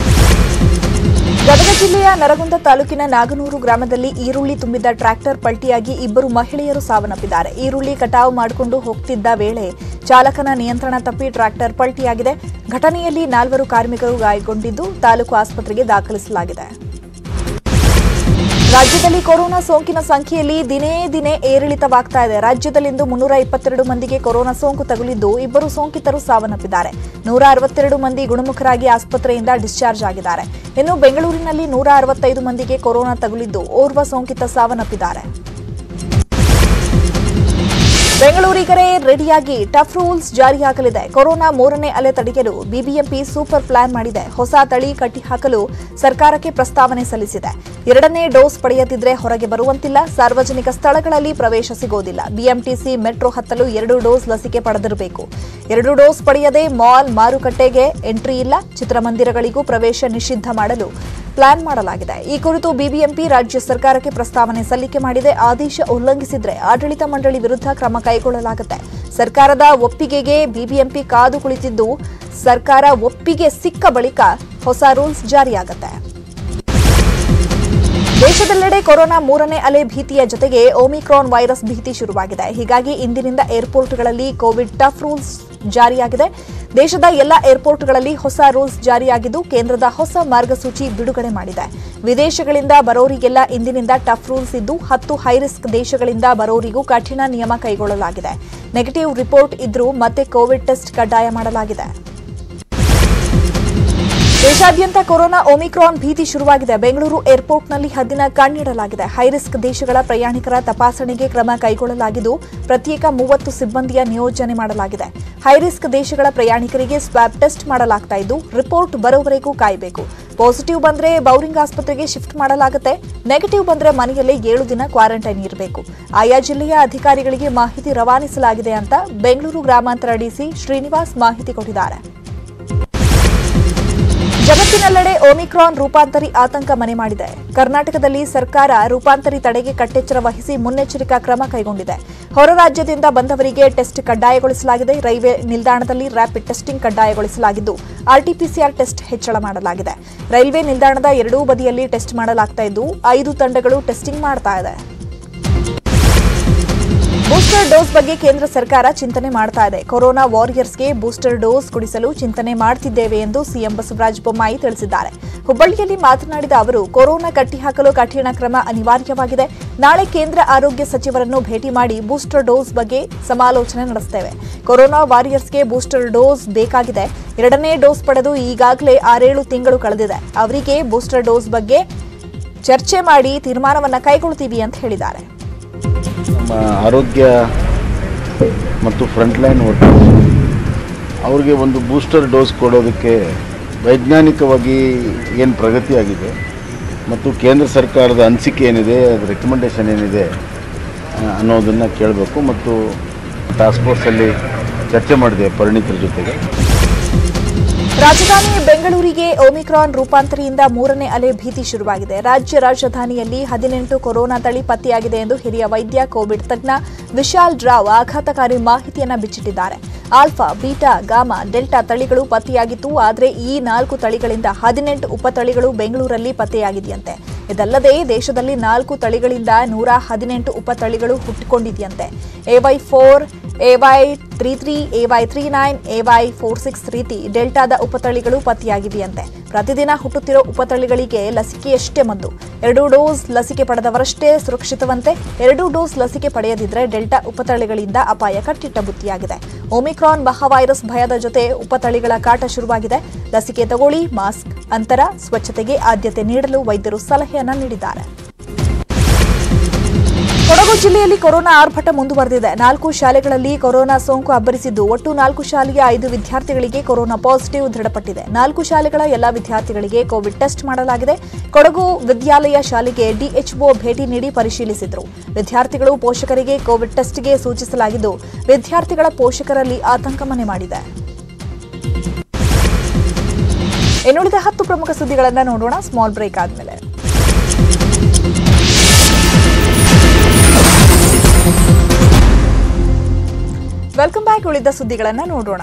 ಗದಗ ಜಿಲ್ಲೆಯ ನರಗುಂದ ತಾಲೂಕಿನ ನಾಗನೂರು ಗ್ರಾಮದಲ್ಲಿ ಈರುಳ್ಳಿ ತುಂಬಿದ್ದ ಟ್ರ್ಯಾಕ್ಟರ್ ಪಲ್ಟಿಯಾಗಿ ಇಬ್ಬರು ಮಹಿಳೆಯರು ಸಾವನ್ನಪ್ಪಿದ್ದಾರೆ ಈರುಳ್ಳಿ ಕಟಾವು ಮಾಡಿಕೊಂಡು ಹೋಗ್ತಿದ್ದ ವೇಳೆ ಚಾಲಕನ ನಿಯಂತ್ರಣ ತಪ್ಪಿ ಟ್ರ್ಯಾಕ್ಟರ್ ಪಲ್ಟಿಯಾಗಿದೆ ಘಟನೆಯಲ್ಲಿ ನಾಲ್ವರು ಕಾರ್ಮಿಕರು ಗಾಯಗೊಂಡಿದ್ದು ತಾಲೂಕು ಆಸ್ಪತ್ರೆಗೆ ದಾಖಲಿಸಲಾಗಿದೆ ರಾಜ್ಯದಲ್ಲಿ ಕೊರೋನಾ ಸೋಂಕಿನ ಸಂಖ್ಯೆಯಲ್ಲಿ ದಿನೇ ದಿನೇ ಏರಿಳಿತವಾಗ್ತಾ ಇದೆ ರಾಜ್ಯದಲ್ಲಿಂದು ಮುನ್ನೂರ ಇಪ್ಪತ್ತೆರಡು ಮಂದಿಗೆ ಕೊರೋನಾ ಸೋಂಕು ತಗುಲಿದ್ದು ಇಬ್ಬರು ಸೋಂಕಿತರು ಸಾವನ್ನಪ್ಪಿದ್ದಾರೆ ನೂರ ಅರವತ್ತೆರಡು ಮಂದಿ ಗುಣಮುಖರಾಗಿ ಆಸ್ಪತ್ರೆಯಿಂದ ಡಿಸ್ಚಾರ್ಜ್ ಆಗಿದ್ದಾರೆ ಇನ್ನು ಬೆಂಗಳೂರಿನಲ್ಲಿ ನೂರ ಅರವತ್ತೈದು ಮಂದಿಗೆ ಕೊರೋನಾ ತಗುಲಿದ್ದು ಓರ್ವ ಸೋಂಕಿತ ಸಾವನ್ನಪ್ಪಿದ್ದಾರೆ ಬೆಂಗಳೂರಿಗರೇ ರೆಡಿಯಾಗಿ ಟಫ್ ರೂಲ್ಸ್ ಜಾರಿಯಾಗಲಿದೆ ಕೊರೋನಾ ಮೂರನೇ ಅಲೆ ತಡೆಯಲು ಬಿಬಿಎಂಪಿ ಸೂಪರ್ ಪ್ಲಾನ್ ಮಾಡಿದೆ ಹೊಸ ತಳಿ ಕಟ್ಟಿಹಾಕಲು ಸರ್ಕಾರಕ್ಕೆ ಪ್ರಸ್ತಾವನೆ ಸಲ್ಲಿಸಿದೆ ಎರಡನೇ ಡೋಸ್ ಪಡೆಯದಿದ್ರೆ ಹೊರಗೆ ಬರುವಂತಿಲ್ಲ ಸಾರ್ವಜನಿಕ ಸ್ಥಳಗಳಲ್ಲಿ ಪ್ರವೇಶ ಸಿಗೋದಿಲ್ಲ ಬಿಎಂಟಿಸಿ ಮೆಟ್ರೋ ಹತ್ತಲು ಎರಡು ಡೋಸ್ ಲಸಿಕೆ ಪಡೆದಿರಬೇಕು ಎರಡು ಡೋಸ್ ಪಡೆಯದೆ ಮಾಲ್ ಮಾರುಕಟ್ಟೆಗೆ ಎಂಟ್ರಿ ಇಲ್ಲ ಚಿತ್ರಮಂದಿರಗಳಿಗೂ ಪ್ರವೇಶ ನಿಷಿದ್ಧ ಮಾಡಲು ಪ್ಲಾನ್ ಮಾಡಲಾಗಿದೆ ಈ ಕುರಿತು ಬಿಬಿಎಂಪಿ ರಾಜ್ಯ ಸರ್ಕಾರಕ್ಕೆ ಪ್ರಸ್ತಾವನೆ ಸಲ್ಲಿಕೆ ಮಾಡಿದೆ ಆದೇಶ ಉಲ್ಲಂಘಿಸಿದ್ರೆ ಆಡಳಿತ ಮಂಡಳಿ ವಿರುದ್ಧ ಕ್ರಮ ಕೈಗೊಳ್ಳಲಾಗುತ್ತೆ ಸರ್ಕಾರದ ಒಪ್ಪಿಗೆಗೆ ಬಿಬಿಎಂಪಿ ಕಾದು ಕುಳಿತಿದ್ದು ಸರ್ಕಾರ ಒಪ್ಪಿಗೆ ಸಿಕ್ಕ ಬಳಿಕ ಹೊಸ ರೂಲ್ಸ್ ಜಾರಿಯಾಗುತ್ತೆ ದೇಶದೆಲ್ಲೆಡೆ ಕೊರೋನಾ ಮೂರನೇ ಅಲೆ ಭೀತಿಯ ಜೊತೆಗೆ ಒಮಿಕ್ರಾನ್ ವೈರಸ್ ಭೀತಿ ಶುರುವಾಗಿದೆ ಹೀಗಾಗಿ ಇಂದಿನಿಂದ ಏರ್ಪೋರ್ಟ್ಗಳಲ್ಲಿ ಕೋವಿಡ್ ಟಫ್ ರೂಲ್ಸ್ ಜಾರಿಯಾಗಿದೆ ದೇಶದ ಎಲ್ಲ ಏರ್ಪೋರ್ಟ್ಗಳಲ್ಲಿ ಹೊಸ ರೂಲ್ಸ್ ಜಾರಿಯಾಗಿದ್ದು ಕೇಂದ್ರದ ಹೊಸ ಮಾರ್ಗಸೂಚಿ ಬಿಡುಗಡೆ ಮಾಡಿದೆ ವಿದೇಶಗಳಿಂದ ಬರೋರಿಗೆಲ್ಲ ಇಂದಿನಿಂದ ಟಫ್ ರೂಲ್ಸ್ ಇದ್ದು ಹತ್ತು ಹೈರಿಸ್ಕ್ ದೇಶಗಳಿಂದ ಬರೋರಿಗೂ ಕಠಿಣ ನಿಯಮ ಕೈಗೊಳ್ಳಲಾಗಿದೆ ನೆಗೆಟಿವ್ ರಿಪೋರ್ಟ್ ಇದ್ರೂ ಮತ್ತೆ ಕೋವಿಡ್ ಟೆಸ್ಟ್ ಕಡ್ಡಾಯ ಮಾಡಲಾಗಿದೆ ದೇಶಾದ್ಯಂತ ಕೊರೋನಾ ಒಮಿಕ್ರಾನ್ ಭೀತಿ ಶುರುವಾಗಿದೆ ಬೆಂಗಳೂರು ಏರ್ಪೋರ್ಟ್ನಲ್ಲಿ ಹದ್ದಿನ ಕಣ್ಣಿಡಲಾಗಿದೆ ಹೈರಿಸ್ಕ್ ದೇಶಗಳ ಪ್ರಯಾಣಿಕರ ತಪಾಸಣೆಗೆ ಕ್ರಮ ಕೈಗೊಳ್ಳಲಾಗಿದ್ದು ಪ್ರತ್ಯೇಕ ಮೂವತ್ತು ಸಿಬ್ಬಂದಿಯ ನಿಯೋಜನೆ ಮಾಡಲಾಗಿದೆ ಹೈರಿಸ್ಕ್ ದೇಶಗಳ ಪ್ರಯಾಣಿಕರಿಗೆ ಸ್ವಾಬ್ ಟೆಸ್ಟ್ ಮಾಡಲಾಗ್ತಾ ಇದ್ದು ರಿಪೋರ್ಟ್ ಬರೋವರೆಗೂ ಕಾಯಬೇಕು ಪಾಸಿಟಿವ್ ಬಂದ್ರೆ ಬೌರಿಂಗ್ ಆಸ್ಪತ್ರೆಗೆ ಶಿಫ್ಟ್ ಮಾಡಲಾಗುತ್ತೆ ನೆಗೆಟಿವ್ ಬಂದ್ರೆ ಮನೆಯಲ್ಲೇ ಏಳು ದಿನ ಕ್ವಾರಂಟೈನ್ ಇರಬೇಕು ಆಯಾ ಜಿಲ್ಲೆಯ ಅಧಿಕಾರಿಗಳಿಗೆ ಮಾಹಿತಿ ರವಾನಿಸಲಾಗಿದೆ ಅಂತ ಬೆಂಗಳೂರು ಗ್ರಾಮಾಂತರ ಡಿಸಿ ಶ್ರೀನಿವಾಸ್ ಮಾಹಿತಿ ಕೊಟ್ಟಿದ್ದಾರೆ ಜಗತ್ತಿನೆಲ್ಲೆಡೆ ಒಮಿಕ್ರಾನ್ ರೂಪಾಂತರಿ ಆತಂಕ ಮನೆ ಮಾಡಿದೆ ಕರ್ನಾಟಕದಲ್ಲಿ ಸರ್ಕಾರ ರೂಪಾಂತರಿ ತಡೆಗೆ ಕಟ್ಟೆಚ್ಚರ ವಹಿಸಿ ಮುನ್ನೆಚ್ಚರಿಕಾ ಕ್ರಮ ಕೈಗೊಂಡಿದೆ ಹೊರ ರಾಜ್ಯದಿಂದ ಬಂದವರಿಗೆ ಟೆಸ್ಟ್ ಕಡ್ಡಾಯಗೊಳಿಸಲಾಗಿದೆ ರೈಲ್ವೆ ನಿಲ್ದಾಣದಲ್ಲಿ ರ್ಯಾಪಿಡ್ ಟೆಸ್ಟಿಂಗ್ ಕಡ್ಡಾಯಗೊಳಿಸಲಾಗಿದ್ದು ಆರ್ಟಿಪಿಸಿಆರ್ ಟೆಸ್ಟ್ ಹೆಚ್ಚಳ ಮಾಡಲಾಗಿದೆ ರೈಲ್ವೆ ನಿಲ್ದಾಣದ ಎರಡೂ ಬದಿಯಲ್ಲಿ ಟೆಸ್ಟ್ ಮಾಡಲಾಗ್ತಾ ಇದ್ದು ಐದು ತಂಡಗಳು ಟೆಸ್ಟಿಂಗ್ ಮಾಡ್ತಾ ಇದೆ ಬೂಸ್ಟರ್ ಡೋಸ್ ಬಗ್ಗೆ ಕೇಂದ್ರ ಸರ್ಕಾರ ಚಿಂತನೆ ಮಾಡ್ತಾ ಇದೆ ಕೊರೋನಾ ವಾರಿಯರ್ಸ್ಗೆ ಬೂಸ್ಟರ್ ಡೋಸ್ ಕೊಡಿಸಲು ಚಿಂತನೆ ಮಾಡ್ತಿದ್ದೇವೆ ಎಂದು ಸಿಎಂ ಬಸವರಾಜ ಬೊಮ್ಮಾಯಿ ತಿಳಿಸಿದ್ದಾರೆ ಹುಬ್ಬಳ್ಳಿಯಲ್ಲಿ ಮಾತನಾಡಿದ ಅವರು ಕೊರೋನಾ ಕಟ್ಟಿಹಾಕಲು ಕಠಿಣ ಕ್ರಮ ಅನಿವಾರ್ಯವಾಗಿದೆ ನಾಳೆ ಕೇಂದ್ರ ಆರೋಗ್ಯ ಸಚಿವರನ್ನು ಭೇಟಿ ಮಾಡಿ ಬೂಸ್ಟರ್ ಡೋಸ್ ಬಗ್ಗೆ ಸಮಾಲೋಚನೆ ನಡೆಸುತ್ತೇವೆ ಕೊರೋನಾ ವಾರಿಯರ್ಸ್ಗೆ ಬೂಸ್ಟರ್ ಡೋಸ್ ಬೇಕಾಗಿದೆ ಎರಡನೇ ಡೋಸ್ ಪಡೆದು ಈಗಾಗಲೇ ಆರೇಳು ತಿಂಗಳು ಕಳೆದಿದೆ ಅವರಿಗೆ ಬೂಸ್ಟರ್ ಡೋಸ್ ಬಗ್ಗೆ ಚರ್ಚೆ ಮಾಡಿ ತೀರ್ಮಾನವನ್ನ ಕೈಗೊಳ್ತೀವಿ ಅಂತ ಹೇಳಿದ್ದಾರೆ ನಮ್ಮ ಆರೋಗ್ಯ ಮತ್ತು ಫ್ರಂಟ್ಲೈನ್ ವರ್ಕರ್ಸ್ ಅವ್ರಿಗೆ ಒಂದು ಬೂಸ್ಟರ್ ಡೋಸ್ ಕೊಡೋದಕ್ಕೆ ವೈಜ್ಞಾನಿಕವಾಗಿ ಏನು ಪ್ರಗತಿ ಆಗಿದೆ ಮತ್ತು ಕೇಂದ್ರ ಸರ್ಕಾರದ ಅನಿಸಿಕೆ ಏನಿದೆ ಅದು ರೆಕಮೆಂಡೇಷನ್ ಏನಿದೆ ಆ, ಅನ್ನೋದನ್ನು ಕೇಳಬೇಕು ಮತ್ತು ಟಾಸ್ಕ್ ಫೋರ್ಸಲ್ಲಿ ಚರ್ಚೆ ಮಾಡಿದೆ ಪರಿಣಿತರ ಜೊತೆಗೆ ರಾಜಧಾನಿ ಬೆಂಗಳೂರಿಗೆ ಒಮಿಕ್ರಾನ್ ರೂಪಾಂತರಿಯಿಂದ ಮೂರನೇ ಅಲೆ ಭೀತಿ ಶುರುವಾಗಿದೆ ರಾಜ್ಯ ರಾಜಧಾನಿಯಲ್ಲಿ ಹದಿನೆಂಟು ಕೊರೋನಾ ತಳಿ ಪತ್ತೆಯಾಗಿದೆ ಎಂದು ಹಿರಿಯ ವೈದ್ಯ ಕೋವಿಡ್ ತಜ್ಞ ವಿಶಾಲ್ ರಾವ್ ಆಘಾತಕಾರಿ ಮಾಹಿತಿಯನ್ನ ಬಿಚ್ಚಿಟ್ಟಿದ್ದಾರೆ ಆಲ್ಫಾ ಬೀಟಾ ಗಾಮಾ ಡೆಲ್ಟಾ ತಳಿಗಳು ಪತ್ತೆಯಾಗಿತ್ತು ಆದರೆ ಈ ನಾಲ್ಕು ತಳಿಗಳಿಂದ ಹದಿನೆಂಟು ಉಪತಳಿಗಳು ಬೆಂಗಳೂರಲ್ಲಿ ಪತ್ತೆಯಾಗಿದೆಯಂತೆ ಇದಲ್ಲದೆ ದೇಶದಲ್ಲಿ ನಾಲ್ಕು ತಳಿಗಳಿಂದ ನೂರ ಹದಿನೆಂಟು ಉಪತಳಿಗಳು ಹುಟ್ಟಿಕೊಂಡಿದೆಯಂತೆ AY four AY three three AY three nine AY four six ರೀತಿ ಡೆಲ್ಟಾದ ಉಪತಳಿಗಳು ಪತ್ತೆಯಾಗಿವೆಯಂತೆ ಪ್ರತಿದಿನ ಹುಟ್ಟುತ್ತಿರೋ ಉಪತಳಿಗಳಿಗೆ ಲಸಿಕೆಯಷ್ಟೇ ಮದ್ದು ಎರಡು ಡೋಸ್ ಲಸಿಕೆ ಪಡೆದವರಷ್ಟೇ ಸುರಕ್ಷಿತವಂತೆ ಎರಡು ಡೋಸ್ ಲಸಿಕೆ ಪಡೆಯದಿದ್ರೆ ಡೆಲ್ಟಾ ಉಪತಳಿಗಳಿಂದ ಅಪಾಯ ಕಟ್ಟಿಟ್ಟ ಬುತ್ತಿಯಾಗಿದೆ ಒಮಿಕ್ರಾನ್ ಮಹಾವೈರಸ್ ಭಯದ ಜೊತೆ ಉಪತಳಿಗಳ ಕಾಟ ಶುರುವಾಗಿದೆ ಲಸಿಕೆ ತಗೊಳ್ಳಿ ಮಾಸ್ಕ್ ಅಂತರ ಸ್ವಚ್ಛತೆಗೆ ಆದ್ಯತೆ ನೀಡಲು ವೈದ್ಯರು ಸಲಹೆಯನ್ನ ನೀಡಿದ್ದಾರೆ ಕೊಡಗು ಜಿಲ್ಲೆಯಲ್ಲಿ ಕೊರೋನಾ ಆರ್ಭಟ ಮುಂದುವರೆದಿದೆ ನಾಲ್ಕು ಶಾಲೆಗಳಲ್ಲಿ ಕೊರೋನಾ ಸೋಂಕು ಅಬ್ಬರಿಸಿದ್ದು ಒಟ್ಟು ನಾಲ್ಕು ಶಾಲೆಯ ಐದು ವಿದ್ಯಾರ್ಥಿಗಳಿಗೆ ಕೊರೋನಾ ಪಾಸಿಟಿವ್ ದೃಢಪಟ್ಟಿದೆ ನಾಲ್ಕು ಶಾಲೆಗಳ ಎಲ್ಲಾ ವಿದ್ಯಾರ್ಥಿಗಳಿಗೆ ಕೋವಿಡ್ ಟೆಸ್ಟ್ ಮಾಡಲಾಗಿದೆ ಕೊಡಗು ವಿದ್ಯಾಲಯ ಶಾಲೆಗೆ ಡಿಎಚ್ಒ ಭೇಟಿ ನೀಡಿ ಪರಿಶೀಲಿಸಿದ್ರು ವಿದ್ಯಾರ್ಥಿಗಳು ಪೋಷಕರಿಗೆ ಕೋವಿಡ್ ಟೆಸ್ಟ್ಗೆ ಸೂಚಿಸಲಾಗಿದ್ದು ವಿದ್ಯಾರ್ಥಿಗಳ ಪೋಷಕರಲ್ಲಿ ಆತಂಕ ಮನೆ ಮಾಡಿದೆ ಇನ್ನುಳಿದ ಹತ್ತು ಪ್ರಮುಖ ಸುದ್ದಿಗಳನ್ನ ನೋಡೋಣ ಸ್ಮಾಲ್ ಬ್ರೇಕ್ ಆದ್ಮೇಲೆ ವೆಲ್ಕಮ್ ಬ್ಯಾಕ್ ಉಳಿದ ಸುದ್ದಿಗಳನ್ನ ನೋಡೋಣ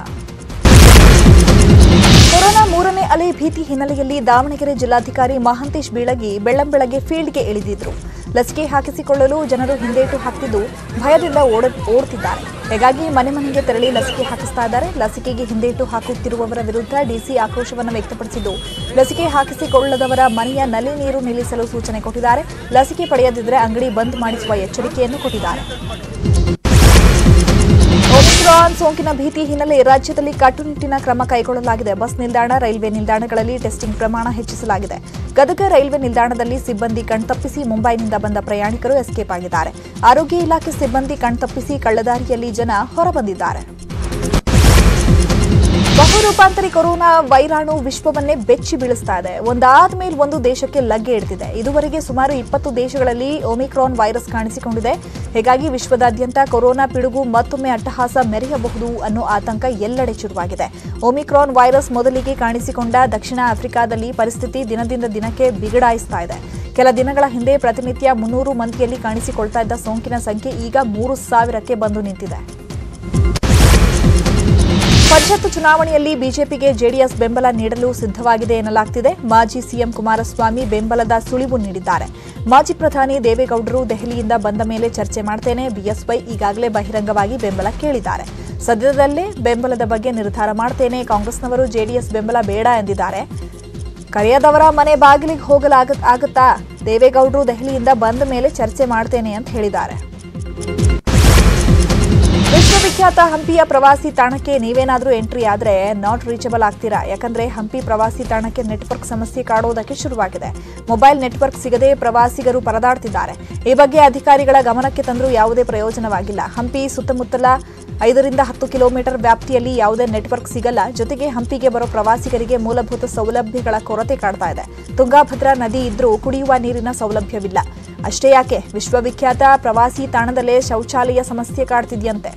ಕೊರೋನಾ ಮೂರನೇ ಅಲೆ ಭೀತಿ ಹಿನ್ನೆಲೆಯಲ್ಲಿ ದಾವಣಗೆರೆ ಜಿಲ್ಲಾಧಿಕಾರಿ ಮಹಾಂತೇಶ್ ಬೀಳಗಿ ಬೆಳ್ಳಂಬೆಳಗ್ಗೆ ಫೀಲ್ಡ್ಗೆ ಇಳಿದಿದ್ರು ಲಸಿಕೆ ಹಾಕಿಸಿಕೊಳ್ಳಲು ಜನರು ಹಿಂದೇಟು ಹಾಕ್ತಿದ್ದು ಭಯದಿಂದ ಓಡ ಓಡ್ತಿದ್ದಾರೆ ಹೀಗಾಗಿ ಮನೆ ಮನೆಗೆ ತೆರಳಿ ಲಸಿಕೆ ಹಾಕಿಸ್ತಾ ಇದ್ದಾರೆ ಲಸಿಕೆಗೆ ಹಿಂದೇಟು ಹಾಕುತ್ತಿರುವವರ ವಿರುದ್ಧ ಡಿಸಿ ಆಕ್ರೋಶವನ್ನು ವ್ಯಕ್ತಪಡಿಸಿದ್ದು ಲಸಿಕೆ ಹಾಕಿಸಿಕೊಳ್ಳದವರ ಮನೆಯ ನಲ್ಲಿ ನೀರು ನಿಲ್ಲಿಸಲು ಸೂಚನೆ ಕೊಟ್ಟಿದ್ದಾರೆ ಲಸಿಕೆ ಪಡೆಯದಿದ್ದರೆ ಅಂಗಡಿ ಬಂದ್ ಮಾಡಿಸುವ ಎಚ್ಚರಿಕೆಯನ್ನು ಕೊಟ್ಟಿದ್ದಾರೆ ಒಮಿಕ್ರಾನ್ ಸೋಂಕಿನ ಭೀತಿ ಹಿನ್ನೆಲೆ ರಾಜ್ಯದಲ್ಲಿ ಕಟ್ಟುನಿಟ್ಟಿನ ಕ್ರಮ ಕೈಗೊಳ್ಳಲಾಗಿದೆ ಬಸ್ ನಿಲ್ದಾಣ ರೈಲ್ವೆ ನಿಲ್ದಾಣಗಳಲ್ಲಿ ಟೆಸ್ಟಿಂಗ್ ಪ್ರಮಾಣ ಹೆಚ್ಚಿಸಲಾಗಿದೆ ಗದಗ ರೈಲ್ವೆ ನಿಲ್ದಾಣದಲ್ಲಿ ಸಿಬ್ಬಂದಿ ಕಣ್ತಪ್ಪಿಸಿ ಮುಂಬೈನಿಂದ ಬಂದ ಪ್ರಯಾಣಿಕರು ಎಸ್ಕೇಪ್ ಆಗಿದ್ದಾರೆ ಆರೋಗ್ಯ ಇಲಾಖೆ ಸಿಬ್ಬಂದಿ ಕಣ್ತಪ್ಪಿಸಿ ಕಳ್ಳದಾರಿಯಲ್ಲಿ ಜನ ಹೊರಬಂದಿದ್ದಾರೆ ಬಹುರೂಪಾಂತರಿ ಕೊರೋನಾ ವೈರಾಣು ವಿಶ್ವವನ್ನೇ ಬೆಚ್ಚಿ ಬೀಳಿಸ್ತಾ ಇದೆ ಒಂದಾದ ಮೇಲೆ ಒಂದು ದೇಶಕ್ಕೆ ಲಗ್ಗೆ ಹಿಡಿದಿದೆ ಇದುವರೆಗೆ ಸುಮಾರು ಇಪ್ಪತ್ತು ದೇಶಗಳಲ್ಲಿ ಒಮಿಕ್ರಾನ್ ವೈರಸ್ ಕಾಣಿಸಿಕೊಂಡಿದೆ ಹೀಗಾಗಿ ವಿಶ್ವದಾದ್ಯಂತ ಕೊರೋನಾ ಪಿಡುಗು ಮತ್ತೊಮ್ಮೆ ಅಟ್ಟಹಾಸ ಮೆರೆಯಬಹುದು ಅನ್ನೋ ಆತಂಕ ಎಲ್ಲೆಡೆ ಶುರುವಾಗಿದೆ ಒಮಿಕ್ರಾನ್ ವೈರಸ್ ಮೊದಲಿಗೆ ಕಾಣಿಸಿಕೊಂಡ ದಕ್ಷಿಣ ಆಫ್ರಿಕಾದಲ್ಲಿ ಪರಿಸ್ಥಿತಿ ದಿನದಿಂದ ದಿನಕ್ಕೆ ಬಿಗಡಾಯಿಸ್ತಾ ಇದೆ ಕೆಲ ದಿನಗಳ ಹಿಂದೆ ಪ್ರತಿನಿತ್ಯ ಮುನ್ನೂರು ಮಂದಿಯಲ್ಲಿ ಕಾಣಿಸಿಕೊಳ್ತಾ ಇದ್ದ ಸೋಂಕಿನ ಸಂಖ್ಯೆ ಈಗ ಮೂರು ಸಾವಿರಕ್ಕೆ ಬಂದು ನಿಂತಿದೆ ಪರಿಷತ್ ಚುನಾವಣೆಯಲ್ಲಿ ಬಿಜೆಪಿಗೆ ಜೆಡಿಎಸ್ ಬೆಂಬಲ ನೀಡಲು ಸಿದ್ಧವಾಗಿದೆ ಎನ್ನಲಾಗ್ತಿದೆ ಮಾಜಿ ಸಿಎಂ ಕುಮಾರಸ್ವಾಮಿ ಬೆಂಬಲದ ಸುಳಿವು ನೀಡಿದ್ದಾರೆ ಮಾಜಿ ಪ್ರಧಾನಿ ದೇವೇಗೌಡರು ದೆಹಲಿಯಿಂದ ಬಂದ ಮೇಲೆ ಚರ್ಚೆ ಮಾಡ್ತೇನೆ ಬಿಎಸ್ವೈ ಈಗಾಗಲೇ ಬಹಿರಂಗವಾಗಿ ಬೆಂಬಲ ಕೇಳಿದ್ದಾರೆ ಸದ್ಯದಲ್ಲೇ ಬೆಂಬಲದ ಬಗ್ಗೆ ನಿರ್ಧಾರ ಮಾಡ್ತೇನೆ ಕಾಂಗ್ರೆಸ್ನವರು ಜೆಡಿಎಸ್ ಬೆಂಬಲ ಬೇಡ ಎಂದಿದ್ದಾರೆ ಕರೆಯದವರ ಮನೆ ಬಾಗಿಲಿಗೆ ಹೋಗಲಾಗ ಆಗುತ್ತಾ ದೇವೇಗೌಡರು ದೆಹಲಿಯಿಂದ ಬಂದ ಮೇಲೆ ಚರ್ಚೆ ಮಾಡ್ತೇನೆ ಅಂತ ಹೇಳಿದ್ದಾರೆ ವಿಶ್ವವಿಖ್ಯಾತ ಹಂಪಿಯ ಪ್ರವಾಸಿ ತಾಣಕ್ಕೆ ನೀವೇನಾದರೂ ಎಂಟ್ರಿ ಆದರೆ ನಾಟ್ ರೀಚಬಲ್ ಆಗ್ತೀರಾ ಯಾಕಂದ್ರೆ ಹಂಪಿ ಪ್ರವಾಸಿ ತಾಣಕ್ಕೆ ನೆಟ್ವರ್ಕ್ ಸಮಸ್ಯೆ ಕಾಡುವುದಕ್ಕೆ ಶುರುವಾಗಿದೆ ಮೊಬೈಲ್ ನೆಟ್ವರ್ಕ್ ಸಿಗದೆ ಪ್ರವಾಸಿಗರು ಪರದಾಡ್ತಿದ್ದಾರೆ ಈ ಬಗ್ಗೆ ಅಧಿಕಾರಿಗಳ ಗಮನಕ್ಕೆ ತಂದರೂ ಯಾವುದೇ ಪ್ರಯೋಜನವಾಗಿಲ್ಲ ಹಂಪಿ ಸುತ್ತಮುತ್ತಲ ಐದರಿಂದ ಹತ್ತು ಕಿಲೋಮೀಟರ್ ವ್ಯಾಪ್ತಿಯಲ್ಲಿ ಯಾವುದೇ ನೆಟ್ವರ್ಕ್ ಸಿಗಲ್ಲ ಜೊತೆಗೆ ಹಂಪಿಗೆ ಬರೋ ಪ್ರವಾಸಿಗರಿಗೆ ಮೂಲಭೂತ ಸೌಲಭ್ಯಗಳ ಕೊರತೆ ಕಾಡ್ತಾ ಇದೆ ತುಂಗಾಭದ್ರಾ ನದಿ ಇದ್ರೂ ಕುಡಿಯುವ ನೀರಿನ ಸೌಲಭ್ಯವಿಲ್ಲ ಅಷ್ಟೇ ಯಾಕೆ ವಿಶ್ವವಿಖ್ಯಾತ ಪ್ರವಾಸಿ ತಾಣದಲ್ಲೇ ಶೌಚಾಲಯ ಸಮಸ್ಯೆ ಕಾಡ್ತಿದ್ಯಂತೆ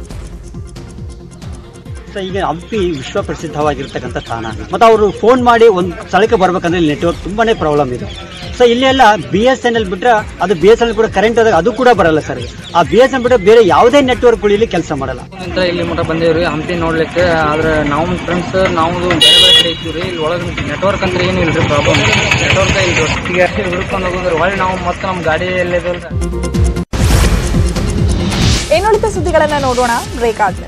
ಸೊ ಈಗ ಹಂಪಿ ವಿಶ್ವ ಪ್ರಸಿದ್ಧವಾಗಿರ್ತಕ್ಕಂಥ ತಾಣ ಮತ್ತು ಅವರು ಫೋನ್ ಮಾಡಿ ಒಂದು ಸ್ಥಳಕ್ಕೆ ಬರ್ಬೇಕಂದ್ರೆ ಇಲ್ಲಿ ನೆಟ್ವರ್ಕ್ ತುಂಬಾನೇ ಪ್ರಾಬ್ಲಮ್ ಇದೆ ಸೊ ಇಲ್ಲಿ ಎಲ್ಲ ಬಿ ಎಸ್ ಎನ್ ಎಲ್ ಬಿಟ್ರೆ ಅದು ಬಿ ಎಸ್ ಎನ್ ಎಲ್ ಕೂಡ ಕರೆಂಟ್ ಹೋದಾಗ ಅದು ಕೂಡ ಬರಲ್ಲ ಸರ್ ಆ ಬಿ ಎಸ್ ಎನ್ ಬಿಟ್ಟರೆ ಬೇರೆ ಯಾವುದೇ ನೆಟ್ವರ್ಕ್ಗಳು ಇಲ್ಲಿ ಕೆಲಸ ಮಾಡಲ್ಲ ಅಂತ ಇಲ್ಲಿ ಮಟ್ಟ ಬಂದೇವ್ರಿ ಹಂಪಿ ನೋಡ್ಲಿಕ್ಕೆ ಆದ್ರೆ ನಾವು ಫ್ರೆಂಡ್ಸ್ ನಾವು ಬೇರೆ ಬೇರೆ ಕಡೆ ಇದ್ದೀವಿ ರೀ ಇಲ್ಲಿ ಒಳಗೆ ನೆಟ್ವರ್ಕ್ ಅಂದ್ರೆ ಏನು ಇಲ್ರಿ ಪ್ರಾಬ್ಲಮ್ ನೆಟ್ವರ್ಕ್ ಇಲ್ರಿ ಈಗ ಅಷ್ಟೇ ಹುಡ್ಕೊಂಡು ಹೋಗೋದ್ರೆ ಹೊಳ್ಳಿ ನಾವು ಮತ್ತೆ ನಮ್ಮ ಗಾಡಿ ಎಲ್ಲಿದೆ ಇನ್ನುಳಿದ ಸುದ್ದಿಗಳನ್ನ ನೋಡೋಣ ಬ್ರೇಕ್ ಆದ್ಮೇಲೆ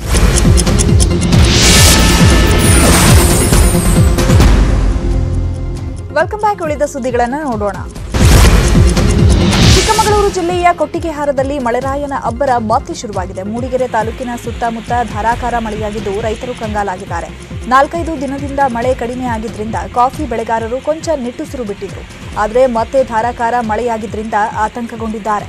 ವೆಲ್ಕಮ್ ಬ್ಯಾಕ್ ಉಳಿದ ಸುದ್ದಿಗಳನ್ನ ನೋಡೋಣ ಚಿಕ್ಕಮಗಳೂರು ಜಿಲ್ಲೆಯ ಕೊಟ್ಟಿಗೆಹಾರದಲ್ಲಿ ಮಳೆರಾಯನ ಅಬ್ಬರ ಮತ್ತೆ ಶುರುವಾಗಿದೆ ಮೂಡಿಗೆರೆ ತಾಲೂಕಿನ ಸುತ್ತಮುತ್ತ ಧಾರಾಕಾರ ಮಳೆಯಾಗಿದ್ದು ರೈತರು ಕಂಗಾಲಾಗಿದ್ದಾರೆ ನಾಲ್ಕೈದು ದಿನದಿಂದ ಮಳೆ ಕಡಿಮೆ ಆಗಿದ್ರಿಂದ ಕಾಫಿ ಬೆಳೆಗಾರರು ಕೊಂಚ ನಿಟ್ಟುಸಿರು ಬಿಟ್ಟಿದ್ರು ಆದರೆ ಮತ್ತೆ ಧಾರಾಕಾರ ಮಳೆಯಾಗಿದ್ರಿಂದ ಆತಂಕಗೊಂಡಿದ್ದಾರೆ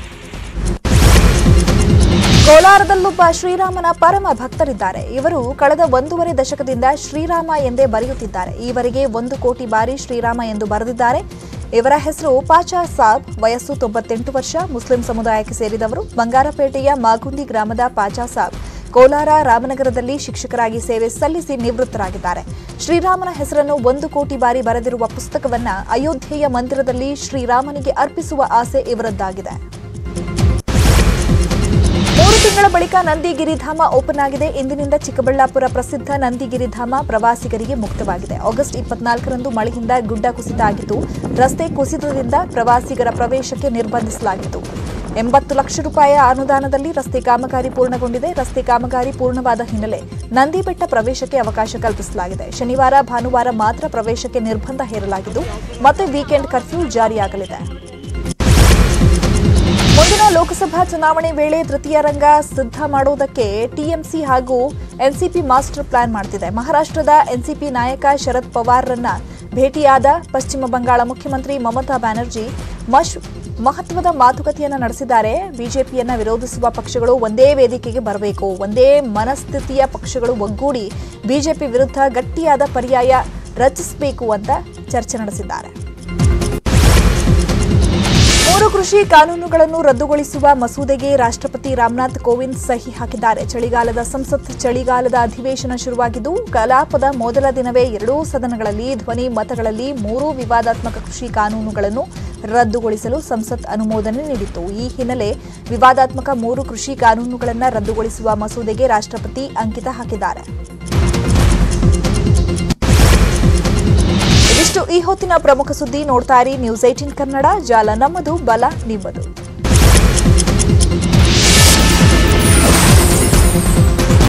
ಕೋಲಾರದಲ್ಲೊಬ್ಬ ಶ್ರೀರಾಮನ ಪರಮ ಭಕ್ತರಿದ್ದಾರೆ ಇವರು ಕಳೆದ ಒಂದೂವರೆ ದಶಕದಿಂದ ಶ್ರೀರಾಮ ಎಂದೇ ಬರೆಯುತ್ತಿದ್ದಾರೆ ಈವರೆಗೆ ಒಂದು ಕೋಟಿ ಬಾರಿ ಶ್ರೀರಾಮ ಎಂದು ಬರೆದಿದ್ದಾರೆ ಇವರ ಹೆಸರು ಪಾಚಾ ಸಾಬ್ ವಯಸ್ಸು ತೊಂಬತ್ತೆಂಟು ವರ್ಷ ಮುಸ್ಲಿಂ ಸಮುದಾಯಕ್ಕೆ ಸೇರಿದವರು ಬಂಗಾರಪೇಟೆಯ ಮಾಗುಂದಿ ಗ್ರಾಮದ ಪಾಚಾ ಸಾಬ್ ಕೋಲಾರ ರಾಮನಗರದಲ್ಲಿ ಶಿಕ್ಷಕರಾಗಿ ಸೇವೆ ಸಲ್ಲಿಸಿ ನಿವೃತ್ತರಾಗಿದ್ದಾರೆ ಶ್ರೀರಾಮನ ಹೆಸರನ್ನು ಒಂದು ಕೋಟಿ ಬಾರಿ ಬರೆದಿರುವ ಪುಸ್ತಕವನ್ನ ಅಯೋಧ್ಯೆಯ ಮಂದಿರದಲ್ಲಿ ಶ್ರೀರಾಮನಿಗೆ ಅರ್ಪಿಸುವ ಆಸೆ ಇವರದ್ದಾಗಿದೆ ಮೂರು ತಿಂಗಳ ಬಳಿಕ ನಂದಿಗಿರಿಧಾಮ ಓಪನ್ ಆಗಿದೆ ಇಂದಿನಿಂದ ಚಿಕ್ಕಬಳ್ಳಾಪುರ ಪ್ರಸಿದ್ಧ ನಂದಿಗಿರಿಧಾಮ ಪ್ರವಾಸಿಗರಿಗೆ ಮುಕ್ತವಾಗಿದೆ ಆಗಸ್ಟ್ ಇಪ್ಪತ್ನಾಲ್ಕರಂದು ಮಳೆಯಿಂದ ಗುಡ್ಡ ಕುಸಿತ ಆಗಿತ್ತು ರಸ್ತೆ ಕುಸಿತದಿಂದ ಪ್ರವಾಸಿಗರ ಪ್ರವೇಶಕ್ಕೆ ನಿರ್ಬಂಧಿಸಲಾಗಿತ್ತು ಎಂಬತ್ತು ಲಕ್ಷ ರೂಪಾಯಿ ಅನುದಾನದಲ್ಲಿ ರಸ್ತೆ ಕಾಮಗಾರಿ ಪೂರ್ಣಗೊಂಡಿದೆ ರಸ್ತೆ ಕಾಮಗಾರಿ ಪೂರ್ಣವಾದ ಹಿನ್ನೆಲೆ ನಂದಿ ಬೆಟ್ಟ ಪ್ರವೇಶಕ್ಕೆ ಅವಕಾಶ ಕಲ್ಪಿಸಲಾಗಿದೆ ಶನಿವಾರ ಭಾನುವಾರ ಮಾತ್ರ ಪ್ರವೇಶಕ್ಕೆ ನಿರ್ಬಂಧ ಹೇರಲಾಗಿದ್ದು ಮತ್ತೆ ವೀಕೆಂಡ್ ಕರ್ಫ್ಯೂ ಜಾರಿಯಾಗಲಿದೆ ಮುಂದಿನ ಲೋಕಸಭಾ ಚುನಾವಣೆ ವೇಳೆ ತೃತೀಯ ರಂಗ ಸಿದ್ಧ ಮಾಡುವುದಕ್ಕೆ ಟಿಎಂಸಿ ಹಾಗೂ ಎನ್ಸಿಪಿ ಮಾಸ್ಟರ್ ಪ್ಲಾನ್ ಮಾಡ್ತಿದೆ ಮಹಾರಾಷ್ಟ್ರದ ಎನ್ಸಿಪಿ ನಾಯಕ ಶರದ್ ಪವಾರ್ರನ್ನ ಭೇಟಿಯಾದ ಪಶ್ಚಿಮ ಬಂಗಾಳ ಮುಖ್ಯಮಂತ್ರಿ ಮಮತಾ ಬ್ಯಾನರ್ಜಿ ಮಶ್ ಮಹತ್ವದ ಮಾತುಕತೆಯನ್ನ ನಡೆಸಿದ್ದಾರೆ ಬಿಜೆಪಿಯನ್ನ ವಿರೋಧಿಸುವ ಪಕ್ಷಗಳು ಒಂದೇ ವೇದಿಕೆಗೆ ಬರಬೇಕು ಒಂದೇ ಮನಸ್ಥಿತಿಯ ಪಕ್ಷಗಳು ಒಗ್ಗೂಡಿ ಬಿಜೆಪಿ ವಿರುದ್ಧ ಗಟ್ಟಿಯಾದ ಪರ್ಯಾಯ ರಚಿಸಬೇಕು ಅಂತ ಚರ್ಚೆ ನಡೆಸಿದ್ದಾರೆ ಮೂರು ಕೃಷಿ ಕಾನೂನುಗಳನ್ನು ರದ್ದುಗೊಳಿಸುವ ಮಸೂದೆಗೆ ರಾಷ್ಟ್ರಪತಿ ರಾಮನಾಥ್ ಕೋವಿಂದ್ ಸಹಿ ಹಾಕಿದ್ದಾರೆ ಚಳಿಗಾಲದ ಸಂಸತ್ ಚಳಿಗಾಲದ ಅಧಿವೇಶನ ಶುರುವಾಗಿದ್ದು ಕಲಾಪದ ಮೊದಲ ದಿನವೇ ಎರಡೂ ಸದನಗಳಲ್ಲಿ ಧ್ವನಿ ಮತಗಳಲ್ಲಿ ಮೂರು ವಿವಾದಾತ್ಮಕ ಕೃಷಿ ಕಾನೂನುಗಳನ್ನು ರದ್ದುಗೊಳಿಸಲು ಸಂಸತ್ ಅನುಮೋದನೆ ನೀಡಿತ್ತು ಈ ಹಿನ್ನೆಲೆ ವಿವಾದಾತ್ಮಕ ಮೂರು ಕೃಷಿ ಕಾನೂನುಗಳನ್ನು ರದ್ದುಗೊಳಿಸುವ ಮಸೂದೆಗೆ ರಾಷ್ಟ್ರಪತಿ ಅಂಕಿತ ಹಾಕಿದ್ದಾರೆ ಇದಿಷ್ಟು ಈ ಹೊತ್ತಿನ ಪ್ರಮುಖ ಸುದ್ದಿ ನೋಡ್ತಾ ಇರಿ ನ್ಯೂಸ್ ಏಟೀನ್ ಕನ್ನಡ ಜಾಲ ನಮ್ಮದು ಬಲ ನಿಮ್ಮದು